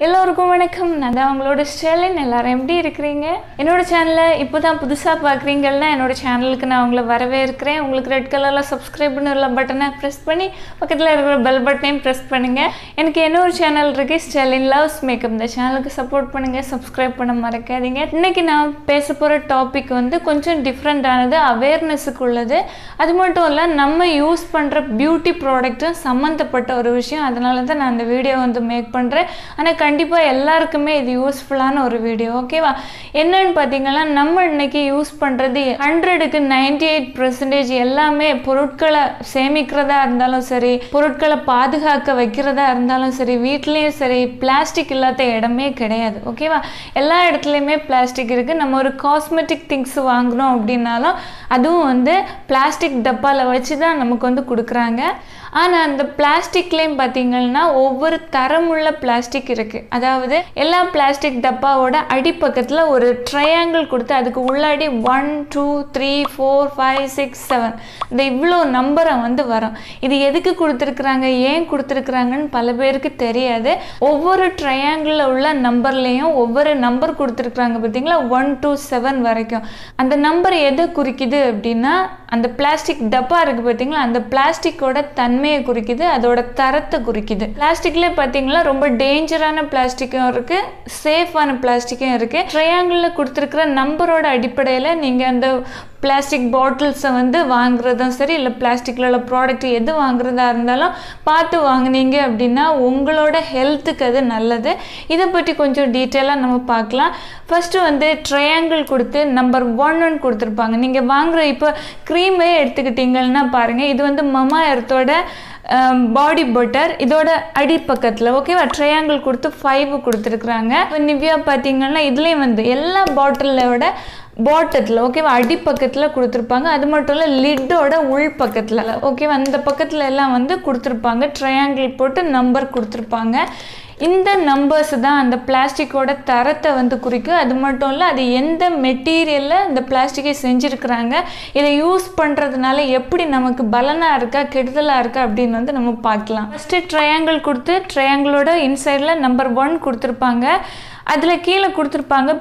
எல்லோருக்கும் வணக்கம் நான் தான் உங்களோட ஸ்டெலின் எல்லாரும் எப்படி இருக்கிறீங்க என்னோட சேனலை இப்போ தான் புதுசாக பார்க்குறீங்கன்னா என்னோட சேனலுக்கு நான் உங்களை வரவேற்கிறேன் உங்களுக்கு ரெட் கலரில் சப்ஸ்கிரைப்னு உள்ள பட்டனை ப்ரெஸ் பண்ணி பக்கத்தில் இருக்கிற பெல் பட்டனையும் ப்ரெஸ் பண்ணுங்கள் எனக்கு இன்னொரு சேனல் இருக்கு ஸ்டெலின் லவ்ஸ் மேக்கப் இந்த சேனலுக்கு சப்போர்ட் பண்ணுங்கள் சப்ஸ்கிரைப் பண்ண மறக்காதீங்க இன்னைக்கு நான் பேச போகிற டாபிக் வந்து கொஞ்சம் டிஃப்ரெண்ட்டானது அவேர்னஸுக்கு உள்ளது அது மட்டும் இல்லை நம்ம யூஸ் பண்ணுற பியூட்டி ப்ராடக்ட்டும் சம்மந்தப்பட்ட ஒரு விஷயம் அதனால தான் நான் இந்த வீடியோ வந்து மேக் பண்ணுறேன் ஆனால் கண்டிப்பாக எல்லாருக்குமே இது யூஸ்ஃபுல்லான ஒரு வீடியோ ஓகேவா என்னன்னு பார்த்தீங்கன்னா நம்ம இன்னைக்கு யூஸ் பண்ணுறது ஹண்ட்ரடுக்கு நைன்டி எயிட் பர்சன்டேஜ் எல்லாமே பொருட்களை சேமிக்கிறதா இருந்தாலும் சரி பொருட்களை பாதுகாக்க வைக்கிறதா இருந்தாலும் சரி வீட்லேயும் சரி பிளாஸ்டிக் இல்லாத இடமே கிடையாது ஓகேவா எல்லா இடத்துலையுமே பிளாஸ்டிக் இருக்குது நம்ம ஒரு காஸ்மெட்டிக் திங்ஸ் வாங்குறோம் அப்படின்னாலும் அதுவும் வந்து பிளாஸ்டிக் டப்பாவில் வச்சு தான் நமக்கு வந்து கொடுக்குறாங்க ஆனால் அந்த பிளாஸ்டிக்லேயும் பார்த்தீங்கன்னா ஒவ்வொரு தரமுள்ள பிளாஸ்டிக் இருக்குது அதாவது எல்லா பிளாஸ்டிக் டப்பாவோட அடிப்பக்கத்தில் ஒரு ட்ரையாங்கிள் கொடுத்து அதுக்கு உள்ளாடி one two three four five six seven இந்த இவ்வளோ நம்பரை வந்து வரும் இது எதுக்கு கொடுத்துருக்குறாங்க ஏன் கொடுத்துருக்குறாங்கன்னு பல பேருக்கு தெரியாது ஒவ்வொரு ட்ரையாங்கிளில் உள்ள நம்பர்லேயும் ஒவ்வொரு நம்பர் கொடுத்துருக்குறாங்க பார்த்தீங்களா ஒன் டூ செவன் வரைக்கும் அந்த நம்பர் எதை குறிக்குது அப்படின்னா அந்த பிளாஸ்டிக் டப்பா இருக்குது பார்த்தீங்களா அந்த பிளாஸ்டிக்கோட தன்மையை குறிக்குது அதோட தரத்தை குறிக்குது பிளாஸ்டிக்ல பார்த்தீங்களா ரொம்ப டேஞ்சரான பிளாஸ்டிக்கும் இருக்குது சேஃபான பிளாஸ்டிக்கும் இருக்குது ட்ரையாங்கிளில் கொடுத்துருக்குற நம்பரோட அடிப்படையில் நீங்கள் அந்த பிளாஸ்டிக் பாட்டில்ஸை வந்து வாங்குறதும் சரி இல்லை பிளாஸ்டிக்கில் உள்ள ப்ராடக்ட் எது வாங்குறதா இருந்தாலும் பார்த்து வாங்குனீங்க அப்படின்னா உங்களோட ஹெல்த்துக்கு அது நல்லது இதை பற்றி கொஞ்சம் டீட்டெயிலாக நம்ம பார்க்கலாம் ஃபஸ்ட்டு வந்து ட்ரையாங்கிள் கொடுத்து நம்பர் ஒன் ஒன் கொடுத்துருப்பாங்க நீங்கள் வாங்குற இப்போ க்ரீமே எடுத்துக்கிட்டிங்கன்னா பாருங்கள் இது வந்து மமா எர்த்தோட பாடி பட்டர் இதோட அடிப்பக்கத்தில் ஓகேவா ட்ரையாங்கிள் கொடுத்து ஃபைவ் கொடுத்துருக்குறாங்க இப்போ நிவ்யா பார்த்தீங்கன்னா இதுலேயும் வந்து எல்லா பாட்டிலோட பாட்டத்தில் ஓகேவா அடிப்பக்கத்தில் கொடுத்துருப்பாங்க அது மட்டும் இல்லை லிட்டோட உள் பக்கத்தில் ஓகேவா அந்த பக்கத்தில் எல்லாம் வந்து கொடுத்துருப்பாங்க ட்ரையாங்கிள் போட்டு நம்பர் கொடுத்துருப்பாங்க இந்த நம்பர்ஸ் தான் அந்த பிளாஸ்டிக்கோட தரத்தை வந்து குறிக்கும் அது மட்டும் இல்லை அது எந்த மெட்டீரியலில் இந்த பிளாஸ்டிக்கை செஞ்சுருக்குறாங்க இதை யூஸ் பண்ணுறதுனால எப்படி நமக்கு பலனாக இருக்கா கெடுதலாக இருக்கா அப்படின்னு வந்து நம்ம பார்க்கலாம் ஃபஸ்ட்டு ட்ரையாங்கிள் கொடுத்து ட்ரையாங்கிளோட இன்சைடில் நம்பர் ஒன் கொடுத்துருப்பாங்க அதில் கீழே கொடுத்துருப்பாங்க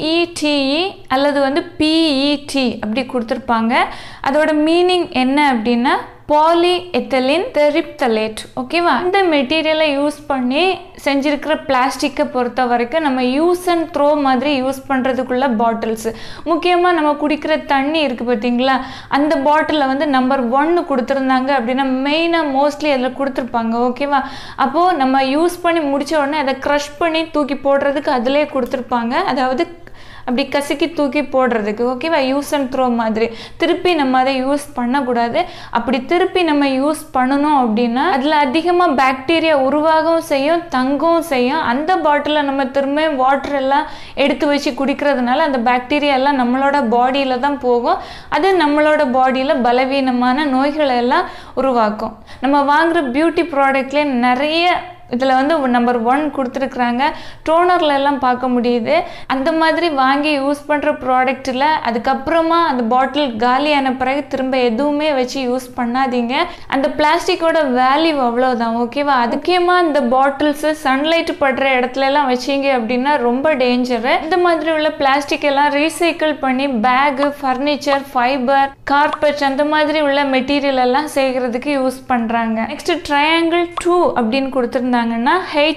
பிஇடிஇ அல்லது வந்து பிஇடி அப்படி கொடுத்துருப்பாங்க அதோட மீனிங் என்ன அப்படின்னா பாலி எத்தலின் தெரிப்தலேட் ஓகேவா இந்த மெட்டீரியலை யூஸ் பண்ணி செஞ்சிருக்கிற பிளாஸ்டிக்கை பொறுத்த வரைக்கும் நம்ம யூஸ் அண்ட் த்ரோ மாதிரி யூஸ் பண்ணுறதுக்குள்ள பாட்டில்ஸ் முக்கியமாக நம்ம குடிக்கிற தண்ணி இருக்குது பார்த்தீங்களா அந்த பாட்டிலில் வந்து நம்பர் ஒன்று கொடுத்துருந்தாங்க அப்படின்னா மெயினாக மோஸ்ட்லி அதில் கொடுத்துருப்பாங்க ஓகேவா அப்போது நம்ம யூஸ் பண்ணி முடித்த உடனே அதை க்ரஷ் பண்ணி தூக்கி போடுறதுக்கு அதிலே கொடுத்துருப்பாங்க அதாவது அப்படி கசக்கி தூக்கி போடுறதுக்கு ஓகேவா யூஸ் அண்ட் த்ரோ மாதிரி திருப்பி நம்ம அதை யூஸ் பண்ணக்கூடாது அப்படி திருப்பி நம்ம யூஸ் பண்ணணும் அப்படின்னா அதில் அதிகமாக பாக்டீரியா உருவாகவும் செய்யும் தங்கவும் செய்யும் அந்த பாட்டிலில் நம்ம திரும்ப வாட்டர் எல்லாம் எடுத்து வச்சு குடிக்கிறதுனால அந்த பாக்டீரியா எல்லாம் நம்மளோட பாடியில் தான் போகும் அது நம்மளோட பாடியில் பலவீனமான நோய்களை எல்லாம் உருவாக்கும் நம்ம வாங்குகிற பியூட்டி ப்ராடக்ட்லேயே நிறைய இதில் வந்து நம்பர் ஒன் கொடுத்துருக்குறாங்க டோனரில் எல்லாம் பார்க்க முடியுது அந்த மாதிரி வாங்கி யூஸ் பண்ணுற ப்ராடக்ட்டில் அதுக்கப்புறமா அந்த பாட்டில் காலியான பிறகு திரும்ப எதுவுமே வச்சு யூஸ் பண்ணாதீங்க அந்த பிளாஸ்டிக்கோட வேல்யூ அவ்வளோதான் ஓகேவா அதுக்கியமாக இந்த பாட்டில்ஸு சன்லைட் படுற இடத்துல எல்லாம் வச்சிங்க அப்படின்னா ரொம்ப டேஞ்சரு இந்த மாதிரி உள்ள பிளாஸ்டிக் எல்லாம் ரீசைக்கிள் பண்ணி பேகு ஃபர்னிச்சர் ஃபைபர் கார்பெட் அந்த மாதிரி உள்ள மெட்டீரியல் எல்லாம் செய்கிறதுக்கு யூஸ் பண்ணுறாங்க நெக்ஸ்ட் ட்ரையாங்கிள் டூ அப்படின்னு கொடுத்துருந்தாங்கன்னா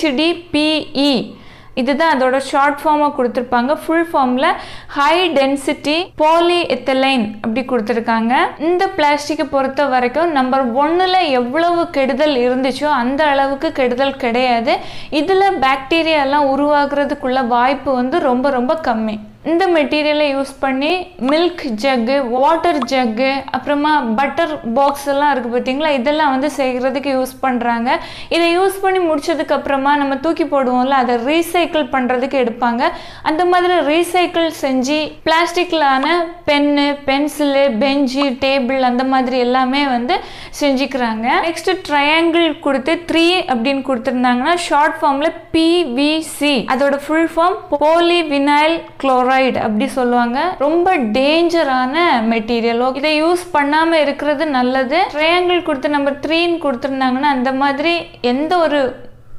ஹெச்டிபிஇ இதுதான் அதோட ஷார்ட் ஃபார்மாக கொடுத்துருப்பாங்க ஃபுல் ஃபார்மில் ஹை டென்சிட்டி பாலி எத்தலைன் அப்படி கொடுத்துருக்காங்க இந்த பிளாஸ்டிக்கை பொறுத்த வரைக்கும் நம்பர் ஒன்றில் எவ்வளவு கெடுதல் இருந்துச்சோ அந்த அளவுக்கு கெடுதல் கிடையாது இதில் பாக்டீரியாலாம் உருவாகிறதுக்குள்ள வாய்ப்பு வந்து ரொம்ப ரொம்ப கம்மி இந்த மெட்டீரியலை யூஸ் பண்ணி மில்க் ஜக்கு வாட்டர் ஜக்கு அப்புறமா பட்டர் பாக்ஸ் எல்லாம் இருக்குது பார்த்தீங்களா இதெல்லாம் வந்து செய்கிறதுக்கு யூஸ் பண்ணுறாங்க இதை யூஸ் பண்ணி முடிச்சதுக்கு அப்புறமா நம்ம தூக்கி போடுவோம்ல அதை ரீசைக்கிள் பண்ணுறதுக்கு எடுப்பாங்க அந்த மாதிரி ரீசைக்கிள் செஞ்சு பிளாஸ்டிக்லான பென்னு பென்சிலு பெஞ்சு டேபிள் அந்த மாதிரி எல்லாமே வந்து செஞ்சுக்கிறாங்க நெக்ஸ்ட் ட்ரையாங்கிள் கொடுத்து த்ரீ அப்படின்னு கொடுத்துருந்தாங்கன்னா ஷார்ட் ஃபார்மில் பிவிசி அதோட full form poly vinyl chloride அப்படி சொல்லுவாங்க ரொம்ப டேஞ்சரான மெட்டீரியல் இதை யூஸ் பண்ணாமல் இருக்கிறது நல்லது ட்ரையாங்கிள் கொடுத்து நம்பர் த்ரீன்னு கொடுத்துருந்தாங்கன்னா அந்த மாதிரி எந்த ஒரு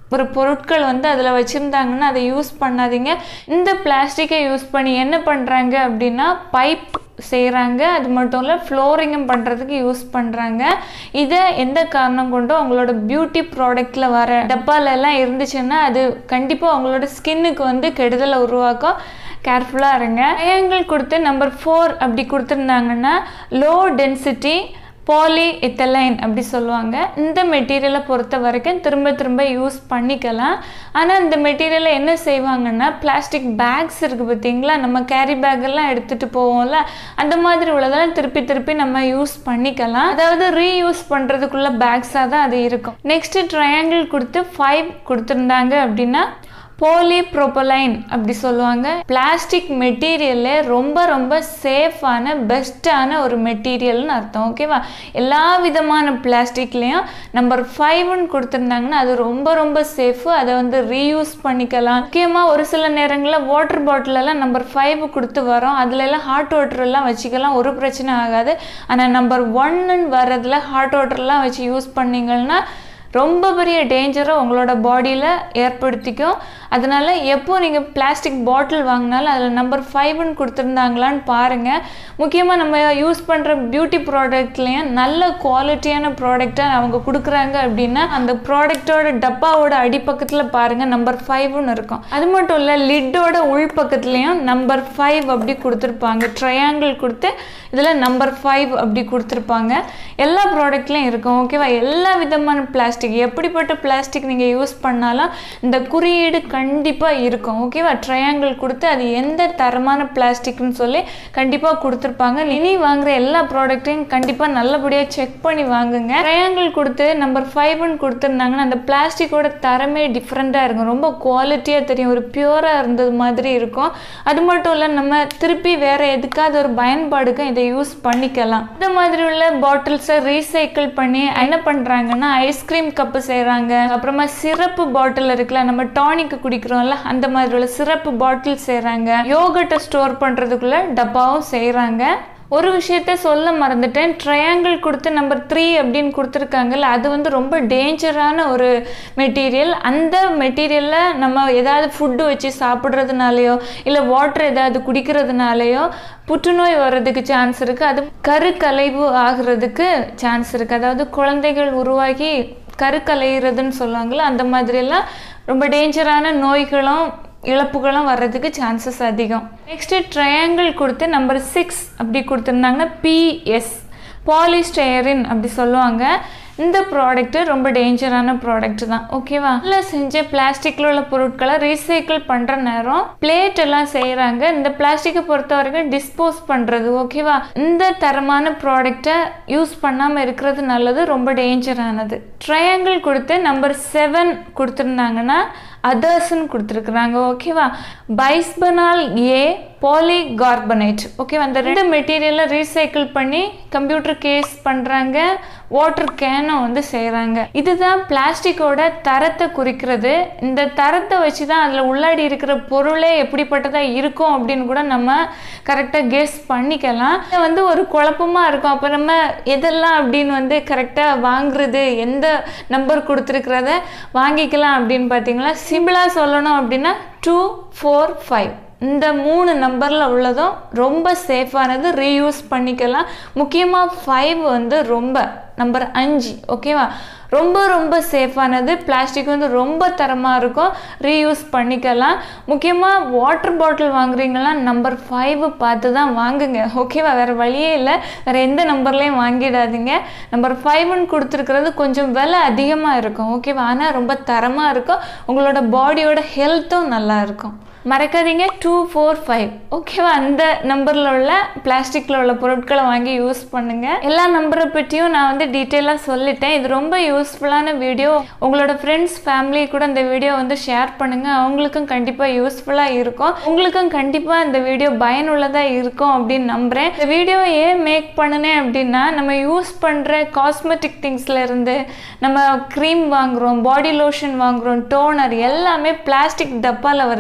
ஒரு பொருட்கள் வந்து அதில் வச்சுருந்தாங்கன்னா அதை யூஸ் பண்ணாதீங்க இந்த பிளாஸ்டிக்கை யூஸ் பண்ணி என்ன பண்ணுறாங்க அப்படின்னா பைப் செய்கிறாங்க அது மட்டும் இல்லை ஃப்ளோரிங்கும் பண்ணுறதுக்கு யூஸ் பண்ணுறாங்க இதை எந்த காரணம் கொண்டோ அவங்களோட பியூட்டி ப்ராடக்டில் வர டப்பால எல்லாம் இருந்துச்சுன்னா அது கண்டிப்பாக அவங்களோட ஸ்கின்னுக்கு வந்து கெடுதலை உருவாக்கும் கேர்ஃபுல்லாக இருங்க ட்ரையாங்கிள் கொடுத்து நம்பர் ஃபோர் அப்படி கொடுத்துருந்தாங்கன்னா லோ டென்சிட்டி பாலி எத்தலைன் அப்படி சொல்லுவாங்க இந்த மெட்டீரியலை பொறுத்த வரைக்கும் திரும்ப திரும்ப யூஸ் பண்ணிக்கலாம் ஆனால் இந்த மெட்டீரியலை என்ன செய்வாங்கன்னா பிளாஸ்டிக் பேக்ஸ் இருக்குது பார்த்தீங்களா நம்ம கேரி பேக்கெல்லாம் எடுத்துகிட்டு போவோம்ல அந்த மாதிரி உள்ளதெல்லாம் திருப்பி திருப்பி நம்ம யூஸ் பண்ணிக்கலாம் அதாவது ரீயூஸ் பண்ணுறதுக்குள்ள பேக்ஸாக தான் அது இருக்கும் நெக்ஸ்ட்டு ட்ரையாங்கிள் கொடுத்து ஃபைவ் கொடுத்துருந்தாங்க அப்படின்னா போலிப்ரோபலைன் அப்படி சொல்லுவாங்க பிளாஸ்டிக் மெட்டீரியல்ல ரொம்ப ரொம்ப சேஃபான பெஸ்ட்டான ஒரு மெட்டீரியல்னு அர்த்தம் ஓகேவா எல்லா விதமான பிளாஸ்டிக்லேயும் நம்பர் ஃபைவ்னு கொடுத்துருந்தாங்கன்னா அது ரொம்ப ரொம்ப சேஃபு அதை வந்து ரீயூஸ் பண்ணிக்கலாம் முக்கியமாக ஒரு சில நேரங்களில் வாட்டர் பாட்டிலெல்லாம் நம்பர் ஃபைவ் கொடுத்து வரோம் அதுல எல்லாம் ஹாட் வாட்டர் எல்லாம் வச்சுக்கலாம் ஒரு பிரச்சனை ஆகாது ஆனால் நம்பர் ஒன்னு வர்றதுல ஹாட் வாட்டர்லாம் வச்சு யூஸ் பண்ணீங்கன்னா ரொம்ப பெரிய டேஞ்சரை உங்களோட பாடியில் ஏற்படுத்திக்கும் அதனால எப்போ நீங்கள் பிளாஸ்டிக் பாட்டில் வாங்கினாலும் அதில் நம்பர் ஃபைவ்னு கொடுத்துருந்தாங்களான்னு பாருங்கள் முக்கியமாக நம்ம யூஸ் பண்ணுற பியூட்டி ப்ராடக்ட்லேயும் நல்ல குவாலிட்டியான ப்ராடக்டாக அவங்க கொடுக்குறாங்க அப்படின்னா அந்த ப்ராடக்டோட டப்பாவோட அடிப்பக்கத்தில் பாருங்கள் நம்பர் ஃபைவ்னு இருக்கும் அது மட்டும் இல்லை லிட்டோட உள் பக்கத்துலேயும் நம்பர் ஃபைவ் அப்படி கொடுத்துருப்பாங்க ட்ரையாங்கிள் கொடுத்து இதில் நம்பர் ஃபைவ் அப்படி கொடுத்துருப்பாங்க எல்லா ப்ராடக்ட்லேயும் இருக்கும் ஓகேவா எல்லா விதமான பிளாஸ்டிக் எப்படிப்பட்ட பிளாஸ்டிக் நீங்கள் யூஸ் பண்ணாலும் இந்த குறியீடு கண்டிப்பாக இருக்கும் ஓகேவா ட்ரையாங்கிள் கொடுத்து அது எந்த தரமான பிளாஸ்டிக்னு சொல்லி கண்டிப்பாக கொடுத்துருப்பாங்க இனி வாங்குற எல்லா ப்ராடக்ட்டையும் கண்டிப்பாக நல்லபடியாக செக் பண்ணி வாங்குங்க ட்ரையாங்கிள் கொடுத்து நம்பர் ஃபைவ்னு கொடுத்துருந்தாங்கன்னா அந்த பிளாஸ்டிக்கோட தரமே டிஃப்ரெண்ட்டாக இருக்கும் ரொம்ப குவாலிட்டியாக தெரியும் ஒரு பியூராக இருந்தது மாதிரி இருக்கும் அது மட்டும் இல்லை நம்ம திருப்பி வேற எதுக்காவது ஒரு பயன்பாடுக்கும் இதை யூஸ் பண்ணிக்கலாம் இந்த மாதிரி உள்ள பாட்டில்ஸை ரீசைக்கிள் பண்ணி என்ன பண்ணுறாங்கன்னா ஐஸ்கிரீம் கப்பு செய்கிறாங்க அப்புறமா சிறப்பு பாட்டில் இருக்குல்ல நம்ம டானிக்கு குடிக்கிறோம்ல அந்த மாதிரி உள்ள சிறப்பு பாட்டில் செய்கிறாங்க யோகட்டை ஸ்டோர் பண்ணுறதுக்குள்ள டப்பாவும் செய்கிறாங்க ஒரு விஷயத்த சொல்ல மறந்துட்டேன் ட்ரையாங்கிள் கொடுத்து நம்பர் த்ரீ அப்படின்னு கொடுத்துருக்காங்கல்ல அது வந்து ரொம்ப டேஞ்சரான ஒரு மெட்டீரியல் அந்த மெட்டீரியலில் நம்ம ஏதாவது ஃபுட்டு வச்சு சாப்பிட்றதுனாலையோ இல்லை வாட்டர் ஏதாவது குடிக்கிறதுனாலையோ புற்றுநோய் வர்றதுக்கு சான்ஸ் இருக்குது அது கருக்கலைவு ஆகிறதுக்கு சான்ஸ் இருக்குது அதாவது குழந்தைகள் உருவாகி கருக்கலைகிறதுன்னு சொல்லுவாங்கள்ல அந்த மாதிரியெல்லாம் ரொம்ப டேஞ்சரான நோய்களும் இழப்புகளும் வர்றதுக்கு சான்சஸ் அதிகம் நெக்ஸ்ட்டு ட்ரையாங்கிள் கொடுத்து நம்பர் சிக்ஸ் அப்படி கொடுத்துருந்தாங்கன்னா பிஎஸ் பாலிஸ்டயரின் அப்படி சொல்லுவாங்க இந்த ப்ராடக்ட்டு ரொம்ப டேஞ்சரான ப்ராடக்ட் தான் ஓகேவா இல்லை செஞ்ச பிளாஸ்டிக்கில் உள்ள பொருட்களை ரீசைக்கிள் பண்ணுற நேரம் பிளேட் எல்லாம் செய்கிறாங்க இந்த பிளாஸ்டிக்கை பொறுத்த வரைக்கும் டிஸ்போஸ் பண்ணுறது ஓகேவா இந்த தரமான ப்ராடக்டை யூஸ் பண்ணாமல் இருக்கிறது நல்லது ரொம்ப டேஞ்சரானது ட்ரையாங்கிள் கொடுத்து நம்பர் செவன் கொடுத்துருந்தாங்கன்னா அதர்ஸ்ன்னு கொடுத்துருக்குறாங்க ஓகேவா பைஸ்பனால் ஏ பாலிகார்பனேட் ஓகேவா அந்த ரெண்டு மெட்டீரியலை ரீசைக்கிள் பண்ணி கம்ப்யூட்டர் கேஸ் பண்ணுறாங்க வாட்டர் கேனும் வந்து செய்கிறாங்க இதுதான் பிளாஸ்டிக்கோட தரத்தை குறிக்கிறது இந்த தரத்தை வச்சு தான் அதில் உள்ளாடி இருக்கிற பொருளே எப்படிப்பட்டதாக இருக்கும் அப்படின்னு கூட நம்ம கரெக்டாக கெஸ் பண்ணிக்கலாம் இது வந்து ஒரு குழப்பமாக இருக்கும் அப்போ நம்ம எதெல்லாம் அப்படின்னு வந்து கரெக்டாக வாங்குறது எந்த நம்பர் கொடுத்துருக்கிறத வாங்கிக்கலாம் அப்படின்னு பார்த்தீங்களா சிம்பிளாக சொல்லணும் அப்படின்னா டூ ஃபோர் ஃபைவ் இந்த மூணு நம்பரில் உள்ளதும் ரொம்ப சேஃபானது ரீயூஸ் பண்ணிக்கலாம் முக்கியமாக ஃபைவ் வந்து ரொம்ப நம்பர் அஞ்சு ஓகேவா ரொம்ப ரொம்ப சேஃபானது பிளாஸ்டிக் வந்து ரொம்ப தரமாக இருக்கும் ரீயூஸ் பண்ணிக்கலாம் முக்கியமாக வாட்டர் பாட்டில் வாங்குறீங்கன்னா நம்பர் ஃபைவ் பார்த்து தான் வாங்குங்க ஓகேவா வேறு வழியே இல்லை வேறு எந்த நம்பர்லேயும் வாங்கிடாதீங்க நம்பர் ஃபைவ்னு கொடுத்துருக்கிறது கொஞ்சம் விலை அதிகமாக இருக்கும் ஓகேவா ஆனால் ரொம்ப தரமாக இருக்கும் உங்களோட பாடியோட ஹெல்த்தும் நல்லா இருக்கும் மறக்காதீங்க டூ ஃபோர் ஃபைவ் ஓகேவா அந்த நம்பரில் உள்ள பிளாஸ்டிக்கில் உள்ள பொருட்களை வாங்கி யூஸ் பண்ணுங்கள் எல்லா நம்பரை பற்றியும் நான் வந்து டீட்டெயிலாக சொல்லிட்டேன் இது ரொம்ப யூஸ்ஃபுல்லான வீடியோ உங்களோட ஃப்ரெண்ட்ஸ் ஃபேமிலி கூட இந்த வீடியோ வந்து ஷேர் பண்ணுங்கள் அவங்களுக்கும் கண்டிப்பாக யூஸ்ஃபுல்லாக இருக்கும் உங்களுக்கும் கண்டிப்பாக இந்த வீடியோ பயனுள்ளதாக இருக்கும் அப்படின்னு நம்புகிறேன் இந்த வீடியோ ஏன் மேக் பண்ணினேன் அப்படின்னா நம்ம யூஸ் பண்ணுற காஸ்மெட்டிக் திங்ஸில் இருந்து நம்ம க்ரீம் வாங்குகிறோம் பாடி லோஷன் வாங்குகிறோம் டோனர் எல்லாமே பிளாஸ்டிக் டப்பாவில் வருது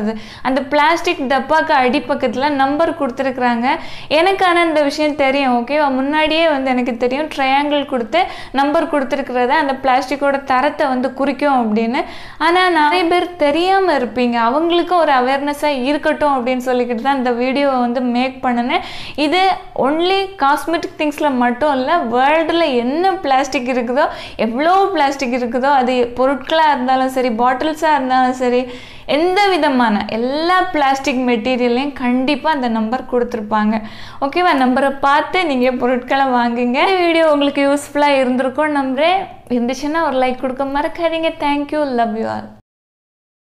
அந்த பிளாஸ்டிக் டப்பாக்கு அடிப்பக்கத்தில் நம்பர் கொடுத்துருக்குறாங்க எனக்கு ஆனால் இந்த விஷயம் தெரியும் ஓகேவா முன்னாடியே வந்து எனக்கு தெரியும் ட்ரையாங்கிள் கொடுத்து நம்பர் கொடுத்துருக்கிறத அந்த பிளாஸ்டிக்கோட தரத்தை வந்து குறிக்கும் அப்படின்னு ஆனால் நிறைய பேர் தெரியாமல் இருப்பீங்க அவங்களுக்கும் ஒரு அவேர்னஸாக இருக்கட்டும் அப்படின்னு சொல்லிக்கிட்டு தான் இந்த வீடியோவை வந்து மேக் பண்ணினேன் இது ஒன்லி காஸ்மெட்டிக் திங்ஸில் மட்டும் இல்லை வேர்ல்டில் என்ன பிளாஸ்டிக் இருக்குதோ எவ்வளோ பிளாஸ்டிக் இருக்குதோ அது பொருட்களாக இருந்தாலும் சரி பாட்டில்ஸாக இருந்தாலும் சரி எந்த விதமான எல்லா பிளாஸ்டிக் மெட்டீரியல்லையும் கண்டிப்பாக அந்த நம்பர் கொடுத்துருப்பாங்க ஓகேவா நம்பரை பார்த்து நீங்கள் பொருட்களை வாங்குங்க இந்த வீடியோ உங்களுக்கு யூஸ்ஃபுல்லாக இருந்திருக்கும் நம்புறேன் இருந்துச்சுன்னா ஒரு லைக் கொடுக்க மறக்காதீங்க தேங்க்யூ லவ் யூ ஆல்